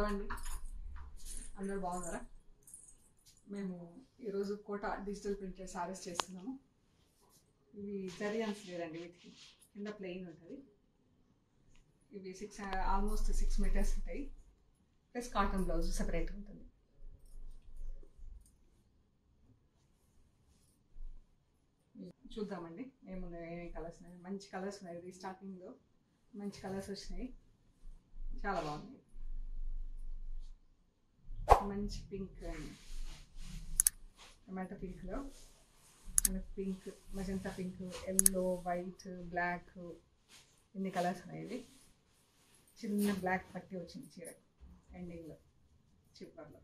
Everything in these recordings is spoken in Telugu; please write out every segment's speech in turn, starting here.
అండి అందరూ బాగున్నారా మేము ఈరోజు కోట డిజిటల్ ప్రింటెడ్ సారీస్ చేస్తున్నాము ఇవి జరియన్స్ లేదండి వీటికి కింద ప్లెయిన్ ఉంటుంది ఇవి సిక్స్ ఆల్మోస్ట్ సిక్స్ మీటర్స్ ఉంటాయి ప్లస్ కాటన్ బ్లౌజ్ సెపరేట్ ఉంటుంది చూద్దామండి ఏమున్నాయి ఏమేమి కలర్స్ ఉన్నాయి మంచి కలర్స్ ఉన్నాయి ఇది స్టార్టింగ్లో మంచి కలర్స్ వచ్చినాయి చాలా బాగుంది మంచి పింక్ అండి టమాటో పింక్లో మనకి pink magenta pink yellow white black ఇన్ని కలర్స్ ఉన్నాయి ఇది చిన్న బ్లాక్ పట్టి వచ్చింది చీర ఎండింగ్లో చిప్పర్లో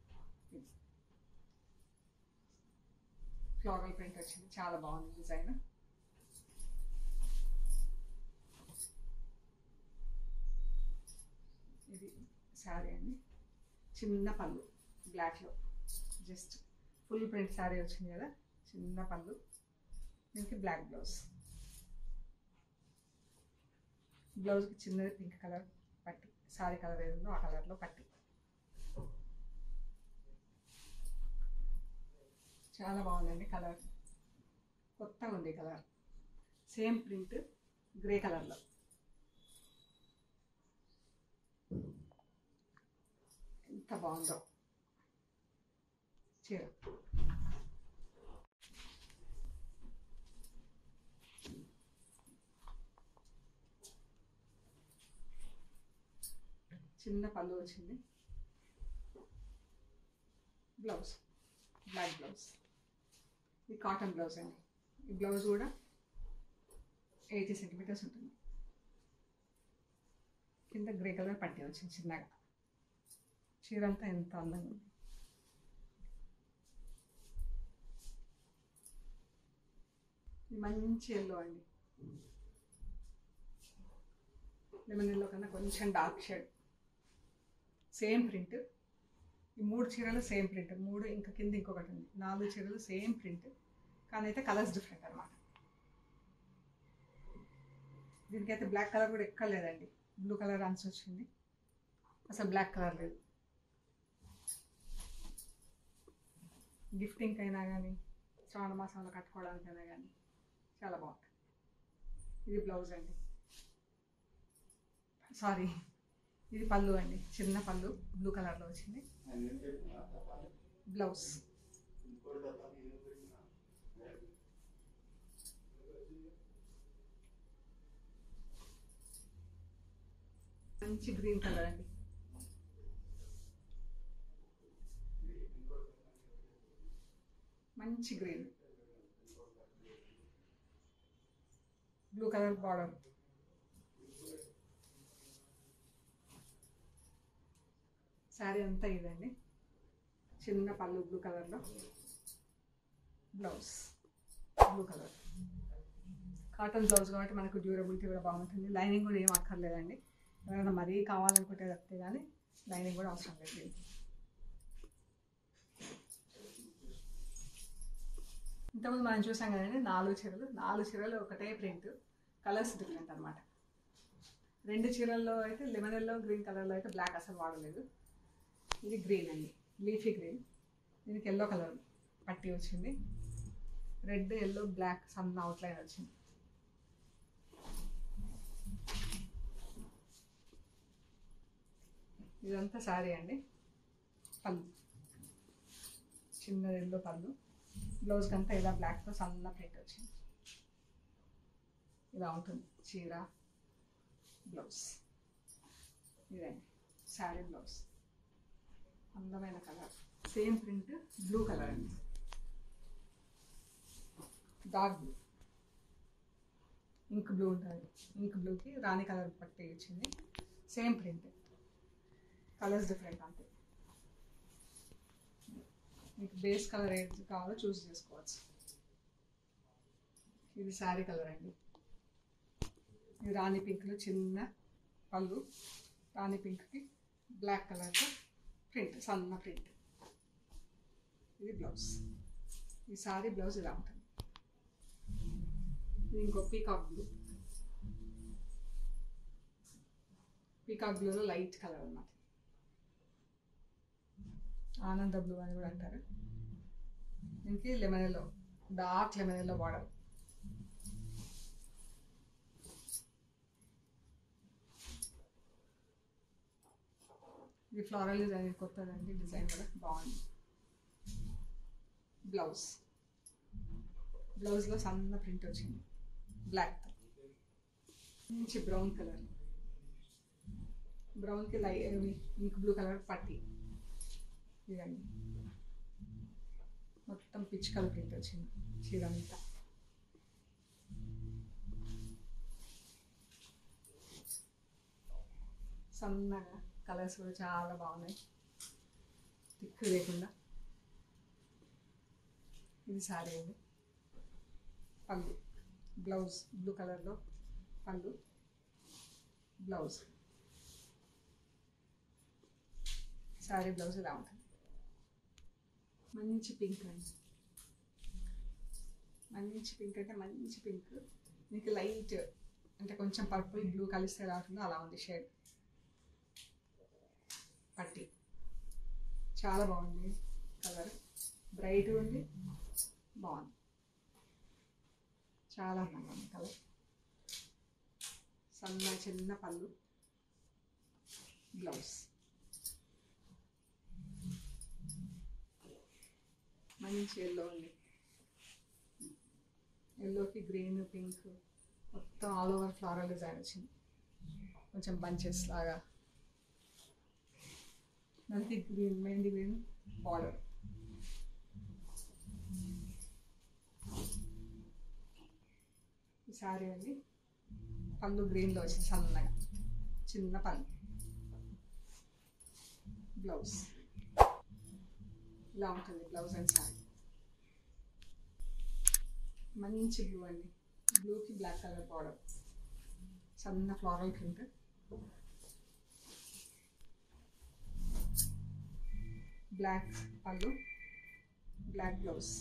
ఫ్లోరల్ ప్రింట్ వచ్చింది చాలా బాగుంది డిజైన్ ఇది శారీ అండి చిన్న పళ్ళు బ్లాక్లో జస్ట్ ఫుల్ ప్రింట్ శారీ వచ్చింది కదా చిన్న పళ్ళు దీనికి బ్లాక్ బ్లౌజ్ బ్లౌజ్కి చిన్నది పింక్ కలర్ పట్టి శారీ కలర్ ఏది ఉందో ఆ కలర్లో పట్టి చాలా బాగుందండి కలర్ కొత్తగా ఉంది కలర్ సేమ్ ప్రింట్ గ్రే కలర్లో ఎంత బాగుందో చీర చిన్న పళ్ళు వచ్చింది బ్లౌజ్ బ్లాక్ బ్లౌజ్ ఇది కాటన్ బ్లౌజ్ అండి ఈ బ్లౌజ్ కూడా ఎయిటీ సెంటీమీటర్స్ ఉంటుంది కింద గ్రే కలర్ పట్టి వచ్చింది చిన్నగా చీర అంతా ఎంత అందంగా ఉంది ఇది మంచి ఎల్లో అండి లెమన్ ఎల్లో కన్నా కొంచెం డార్క్ షేడ్ సేమ్ ప్రింట్ ఈ మూడు చీరలు సేమ్ ప్రింట్ మూడు ఇంకా కింద ఇంకొకటి ఉంది నాలుగు చీరలు సేమ్ ప్రింట్ కానీ అయితే కలర్స్ డిఫరెంట్ అనమాట దీనికైతే బ్లాక్ కలర్ కూడా ఎక్కడ లేదండి బ్లూ కలర్ ఆన్సర్ వచ్చింది అసలు బ్లాక్ కలర్ లేదు గిఫ్టింగ్ అయినా కానీ శ్రావణ మాసంలో కట్టుకోవడానికైనా కానీ చాలా బాగుంటుంది ఇది బ్లౌజ్ అండి సారీ ఇది పళ్ళు అండి చిన్న పళ్ళు బ్లూ కలర్లో వచ్చింది బ్లౌజ్ మంచి గ్రీన్ కలర్ అండి మంచి green blue colour border sari అంతా ఇదండి చిన్న పళ్ళు బ్లూ కలర్లో blouse blue colour cotton blouse కాబట్టి మనకు డ్యూరబిలిటీ కూడా బాగుంటుంది లైనింగ్ కూడా ఏం అక్కర్లేదండి ఎవరైనా మరీ కావాలనుకుంటే తప్పితే కానీ లైనింగ్ కూడా అవసరం లేదు దీనికి ఇంతకుముందు మనం చూసాం కదండి నాలుగు చీరలు నాలుగు చీరలు ఒకటే ప్రింట్ కలర్స్ డిఫరెంట్ అనమాట రెండు చీరల్లో అయితే లెమన్ ఎల్లో గ్రీన్ కలర్లో అయితే బ్లాక్ అసలు వాడలేదు ఇది గ్రీన్ అండి లీఫీ గ్రీన్ దీనికి ఎల్లో కలర్ పట్టి వచ్చింది రెడ్ ఎల్లో బ్లాక్ సన్న అవుట్లైన్ వచ్చింది ఇదంతా శారీ అండి పళ్ళు చిన్న ఎల్లో పళ్ళు బ్లౌజ్కి అంతా ఇలా బ్లాక్తో సన్న ప్రింట్ వచ్చింది ఇలా ఉంటుంది చీర బ్లౌజ్ ఇదండి శారీ బ్లౌజ్ అందమైన colour same print blue colour అండి డార్క్ బ్లూ ఇంక్ బ్లూ ఉంటుంది ఇంక్ బ్లూకి రాణి కలర్ పట్టి వచ్చింది సేమ్ ప్రింట్ కలర్స్ డిఫరెంట్ అంతే మీకు బేస్ కలర్ ఏది కావాలో చూస్ చేసుకోవచ్చు ఇది శారీ కలర్ అండి ఇది రాణి పింక్లో చిన్న పళ్ళు రాణి పింక్కి బ్లాక్ కలర్తో ప్రింట్ సన్న ప్రింట్ ఇది బ్లౌజ్ ఈ సారీ బ్లౌజ్ ఇలా ఉంటుంది ఇది ఇంకో పీకాక్ బ్లూ పీకాక్ బ్లూలో లైట్ కలర్ అన్నమాట ఆనంద బ్లూ అని కూడా అంటారు దీనికి lemon yellow dark lemon yellow border ఇది ఫ్లోరల్ డిజైన్ కొత్తదండి డిజైన్ కూడా బాగుంది బ్లౌజ్ బ్లౌజ్లో సన్న ప్రింట్ వచ్చింది బ్లాక్ మంచి బ్రౌన్ కలర్ బ్రౌన్కి లై ఇంక్ బ్లూ కలర్ పట్టి ఇదండి మొత్తం పిచ్ కలర్ ప్రింట్ వచ్చింది చీర అంతా సన్నగా కలర్స్ కూడా చాలా బాగున్నాయి తిక్కు లేకుండా ఇది సారీ అండి పళ్ళు బ్లౌజ్ బ్లూ కలర్లో పళ్ళు బ్లౌజ్ సారీ బ్లౌజ్ ఇలా ఉంటుంది మంచి పింక్ అండి మంచి పింక్ అంటే మంచి పింక్ మీకు లైట్ అంటే కొంచెం పర్పుల్ బ్లూ కలిస్తే ఎలా ఉంటుందో అలా ఉంది షేడ్ పట్టి చాలా బాగుంది కలర్ బ్రైట్ ఉంది బాగుంది చాలా అందంగా ఉంది కలర్ సన్న చిన్న పళ్ళు బ్లౌజ్ మంచి ఎల్లో ఉంది ఎల్లోకి గ్రీన్ పింక్ మొత్తం ఆల్ ఓవర్ ఫ్లోరల్ డిజైన్ వచ్చింది కొంచెం బంచెస్ లాగా దానికి గ్రీన్ మెహందీ గ్రీన్ బార్డర్ ఈ సారీ అండి పళ్ళు గ్రీన్లో వచ్చింది సన్నగా చిన్న పళ్ళు బ్లౌజ్ ఇలా ఉంటుంది బ్లౌజ్ అండ్ సారీ మంచి బ్లూ అండి బ్లూకి బ్లాక్ కలర్ బార్డర్ సన్న ఫ్లోరల్ ప్రింట్ బ్లాక్ పళ్ళు బ్లాక్ బ్లౌజ్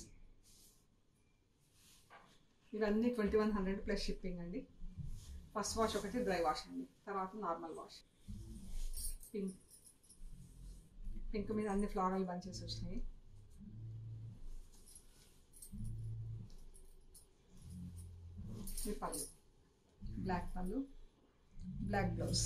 ఇవన్నీ twenty one hundred plus shipping అండి ఫస్ట్ వాష్ ఒకటి డ్రై వాష్ అండి తర్వాత నార్మల్ వాష్ పింక్ పింక్ మీద అన్ని ఫ్లోరల్ బంచెస్ వచ్చినాయి ఇది పళ్ళు బ్లాక్ పళ్ళు బ్లాక్ బ్లౌజ్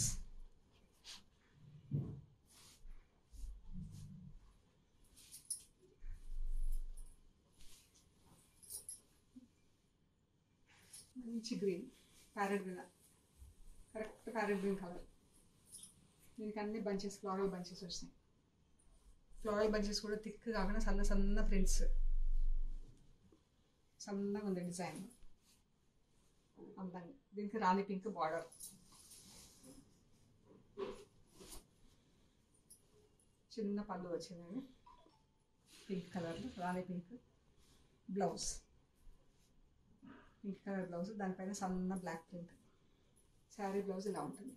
మంచి green parrot green correct parrot green colour దీనికి అన్ని బంచెస్ ఫ్లోరల్ బంచెస్ వచ్చినాయి ఫ్లోరల్ బంచెస్ కూడా థిక్ కాకుండా సన్న సన్న ప్రింట్స్ సన్నగా ఉంది డిజైన్ అందంగా దీనికి రాణి పింక్ బార్డర్ చిన్న పళ్ళు వచ్చిందండి పింక్ కలర్ రాణి pink blouse pink colour blouse దానిపైన సన్న బ్లాక్ ప్రింట్ శారీ బ్లౌజ్ ఇలా ఉంటుంది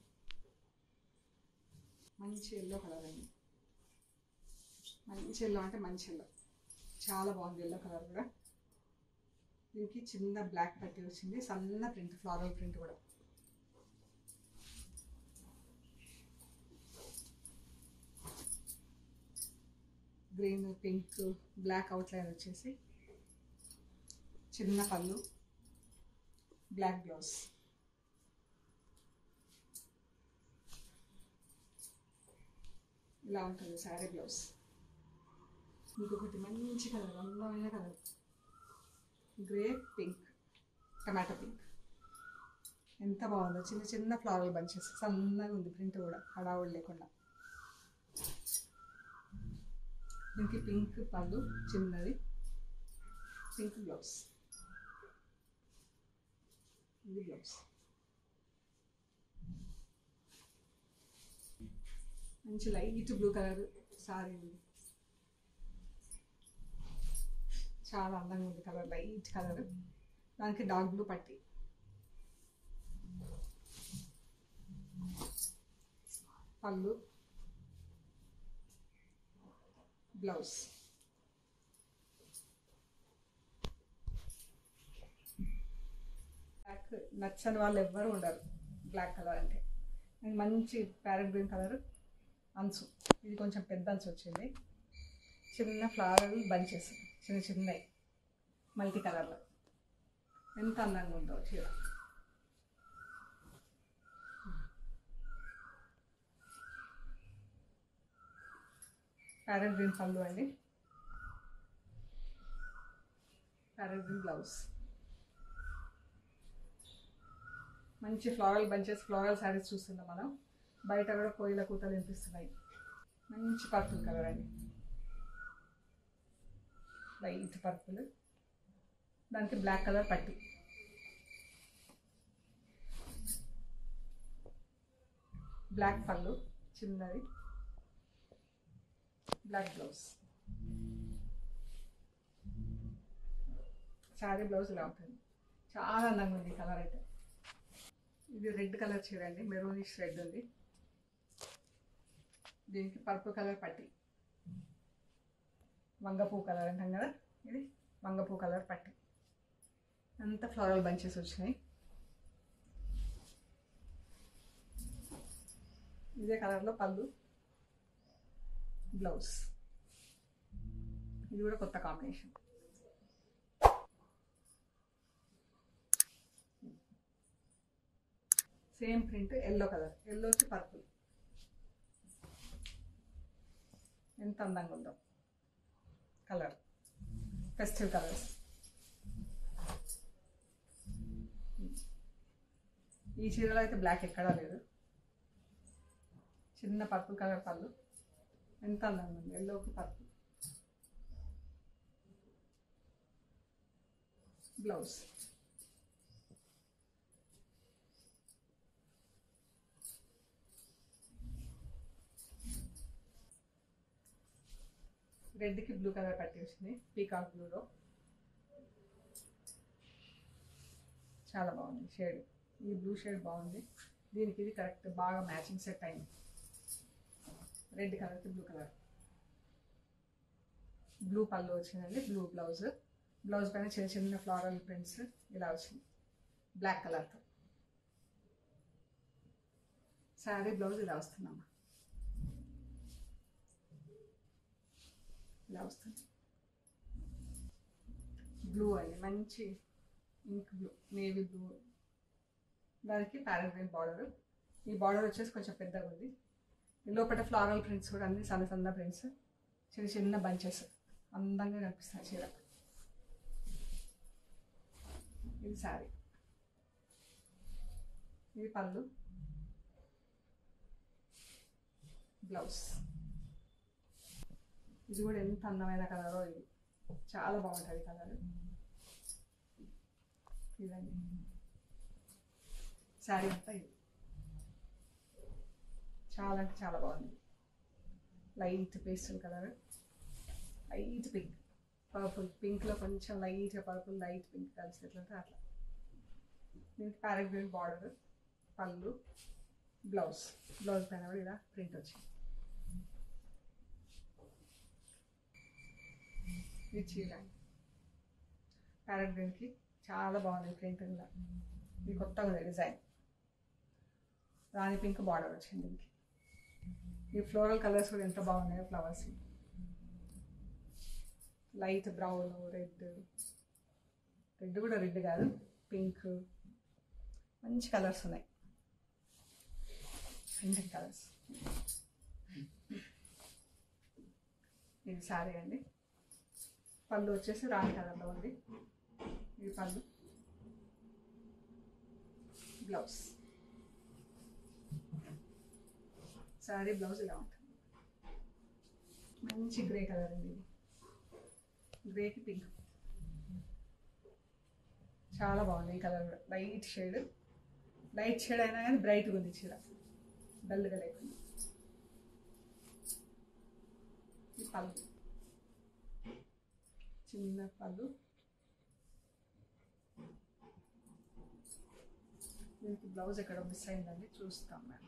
మంచి ఎల్లో కలర్ అండి మంచి ఎల్లో అంటే మంచి ఎల్లో చాలా బాగుంది ఎల్లో కలర్ కూడా దీనికి చిన్న బ్లాక్ పట్టి వచ్చింది సన్న ప్రింట్ ఫ్లోరల్ ప్రింట్ కూడా గ్రీన్ పింక్ బ్లాక్ అవుట్లైన్ వచ్చేసి చిన్న పళ్ళు బ్లాక్ బ్లౌజ్ ఇలా ఉంటుంది శారీ బ్లౌజ్ ఇంకొకటి మంచి కలర్ అందమైన colour grey pink tomato pink ఎంత బాగుందో చిన్న చిన్న ఫ్లవర్ బంచెస్ సన్నగా ఉంది ప్రింట్ కూడా హడావుడు లేకుండా దీనికి పింక్ పళ్ళు చిన్నది పింక్ బ్లౌజ్ ఇది బ్లౌజ్ మంచి లైట్ బ్లూ కలర్ సారీ ఉంది చాలా అందంగా ఉంది కలర్ లైట్ కలర్ దానికి డార్క్ బ్లూ పట్టి పళ్ళు బ్లౌజ్ బ్లాక్ నచ్చని వాళ్ళు ఎవ్వరు ఉండరు బ్లాక్ కలర్ అంటే నాకు మంచి ప్యారెట్ గ్రీన్ కలర్ అంచు ఇది కొంచెం పెద్ద అంచు వచ్చింది చిన్న ఫ్లవర్ బంచెస్ చిన్న చిన్నవి మల్టీ కలర్లో ఎంత అందంగా ఉందో చీర ప్యారెట్ గ్రీన్ పళ్ళు అండి ప్యారెట్ గ్రీన్ బ్లౌజ్ మంచి ఫ్లోరల్ బంచెస్ ఫ్లోరల్ శారీస్ చూస్తున్నాం మనం బయట కూడా కోయిల కూతలు వినిపిస్తున్నాయి మంచి పర్పుల్ కలర్ అండి లైట్ పర్పుల్ దానికి బ్లాక్ కలర్ పట్టి బ్లాక్ పళ్ళు చిన్నది బ్లాక్ బ్లౌజ్ శారీ బ్లౌజ్ ఇలా ఉంటుంది చాలా అందంగా ఉంది ఈ కలర్ అయితే ఇది రెడ్ కలర్ చీర అండి మెరూనిష్ రెడ్ ఉంది దీనికి పర్పుల్ కలర్ పట్టి వంగపూ కలర్ అంటాం కదా ఇది వంగపూ కలర్ పట్టి అంత ఫ్లోరల్ బంచెస్ వచ్చినాయి ఇదే కలర్లో పళ్ళు బ్లౌజ్ ఇది కూడా కొత్త combination same print yellow colour ఎల్లోకి పర్పుల్ ఎంత అందంగా ఉందో కలర్ ఫెస్టివ్ కలర్స్ ఈ చీరలో అయితే బ్లాక్ ఎక్కడా లేదు చిన్న పర్పుల్ కలర్ పళ్ళు ఎంత అందంగా ఉంది ఎల్లోకి పర్పుల్ బ్లౌజ్ రెడ్కి బ్లూ కలర్ పట్టి వచ్చింది పీకాక్ బ్లూలో చాలా బాగుంది షేడ్ ఈ బ్లూ షేడ్ బాగుంది దీనికి ఇది కరెక్ట్ బాగా మ్యాచింగ్ సెట్ అయింది రెడ్ కలర్కి బ్లూ కలర్ బ్లూ పళ్ళు వచ్చిందండి బ్లూ బ్లౌజ్ బ్లౌజ్ పైన చిన్న చిన్న ఫ్లారల్ ప్రింట్స్ ఇలా వచ్చింది బ్లాక్ కలర్తో శారీ బ్లౌజ్ ఇలా వస్తుందమ్మా ఇలా వస్తుంది బ్లూ అండి మంచి ఇంక్ బ్లూ నేవీ బ్లూ దానికి పారాగ్రీన్ బార్డర్ ఈ బార్డర్ వచ్చేసి కొంచెం పెద్దగా ఉంది ఈ లోపల ఫ్లారల్ ప్రింట్స్ కూడా అన్ని సన్న సన్న ప్రింట్స్ చిన్న చిన్న బంచెస్ అందంగా కనిపిస్తాయి చీర ఇది శారీ ఇది పళ్ళు బ్లౌజ్ ఇది కూడా ఎంత అందమైన కలరో ఇది చాలా బాగుంటుంది కలర్ ఇదండి శారీ అంతా ఇది చాలా అంటే చాలా బాగుంది light pastel colour light pink purple పింక్లో కొంచెం లైట్ పర్పుల్ లైట్ పింక్ కలిసినట్లుంటే అట్లా దీనికి పారాగ్రీన్ బార్డర్ పళ్ళు బ్లౌజ్ బ్లౌజ్ పైన కూడా ఇలా ప్రింట్ వచ్చింది ఇది చీర పారాగ్రీన్కి చాలా బాగుంది ప్రింట్ కూడా ఇది కొత్తగా ఉంది డిజైన్ రాణి పింక్ బార్డర్ వచ్చింది దీనికి ఈ ఫ్లోరల్ కలర్స్ కూడా ఎంత బాగున్నాయో flowers light brown red red కూడా రెడ్ కాదు పింక్ మంచి కలర్స్ ఉన్నాయి ఇండియన్ కలర్స్ ఇది శారీ అండి పళ్ళు వచ్చేసి రాణి కలర్లో ఉంది ఇది పళ్ళు బ్లౌజ్ శారీ బ్లౌజ్ ఇలా ఉంటుంది మంచి గ్రే కలర్ అండి ఇది గ్రేకి పింక్ చాలా బాగుంది ఈ కలర్ కూడా లైట్ షేడ్ లైట్ షేడ్ అయినా కానీ బ్రైట్గా ఉంది చీర డల్గా లేకుండా ఈ పళ్ళు చిన్న పళ్ళు దీనికి బ్లౌజ్ ఎక్కడ మిస్ అయిందండి చూస్తాం మేడం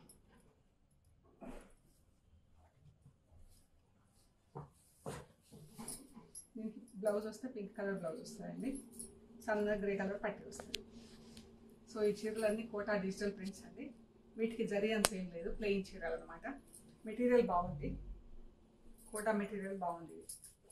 దీనికి బ్లౌజ్ వస్తే పింక్ కలర్ బ్లౌజ్ వస్తుందండి సన్న గ్రే కలర్ పట్టి వస్తుంది సో ఈ చీరలన్నీ కోటా డిజిటల్ ప్రింట్స్ అండి వీటికి జరి అంత ఏం లేదు ప్లెయిన్ చీరలు అనమాట మెటీరియల్ బాగుంది కోటా మెటీరియల్ బాగుంది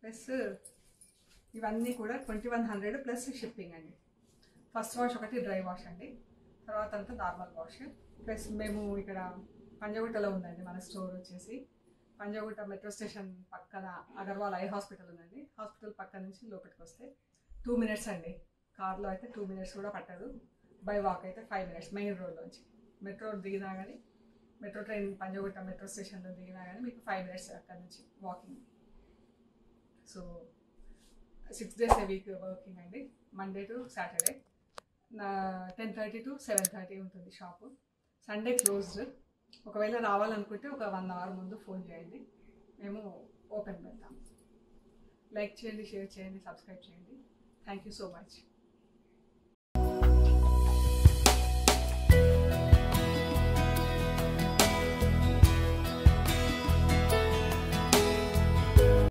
ప్లస్ ఇవన్నీ కూడా twenty one hundred plus shipping అండి ఫస్ట్ వాష్ ఒకటి డ్రై వాష్ అండి తర్వాత అంతా నార్మల్ వాష్ ప్లస్ మేము ఇక్కడ పంజగుట్టలో ఉందండి మన స్టోర్ వచ్చేసి పంజగుట్ట మెట్రో స్టేషన్ పక్కన అగర్వాల్ ఐ హాస్పిటల్ ఉందండి హాస్పిటల్ పక్క నుంచి లోపలికి వస్తే టూ మినిట్స్ అండి కార్లో అయితే టూ మినిట్స్ కూడా పట్టదు బై వాక్ అయితే ఫైవ్ మినిట్స్ మెయిన్ రోడ్లోంచి మెట్రో దిగినా కానీ మెట్రో ట్రైన్ పంజగుట్ట మెట్రో స్టేషన్లో దిగినా కానీ మీకు ఫైవ్ మినిట్స్ అక్కడ నుంచి walking so six days a week working అండి మండే టు సాటర్డే నా ten thirty to seven thirty ఉంటుంది షాపు సండే క్లోజ్డ్ ఒకవేళ రావాలనుకుంటే ఒక వన్ అవర్ ముందు ఫోన్ చేయండి మేము ఓపెన్ పెడతాం లైక్ చేయండి షేర్ చేయండి సబ్స్క్రైబ్ చేయండి థ్యాంక్ యూ సో మచ్